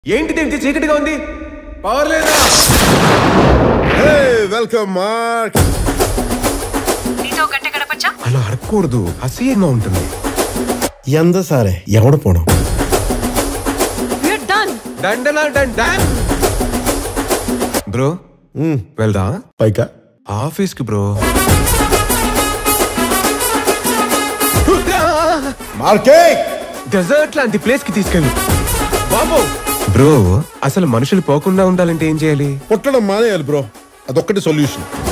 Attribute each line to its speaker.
Speaker 1: ఏంటిది ఇంత చీకటిగా ఉంది పవర్ లేదా
Speaker 2: వెల్కమ్ మార్క్
Speaker 3: నీతో గంట గడపచ్చా
Speaker 1: అలా అడగకూడదు అసహ్యంగా ఉంటుంది
Speaker 2: ఎంత సారే ఎవడ పోవడం
Speaker 3: యూర్ డన్
Speaker 1: డండనా డండ్ డాన్ బ్రో వెళ్దా
Speaker 2: పైకా
Speaker 1: ఆఫీస్ కి బ్రో
Speaker 2: మార్కే
Speaker 1: డెజర్ట్ లాంటి ప్లేస్ కి తీసుకెళ్ళు బాబు బ్రో అసలు మనుషులు పోకుండా ఉండాలంటే ఏం చేయాలి
Speaker 2: పుట్టడం మానేయాలి బ్రో అదొక్కటి సొల్యూషన్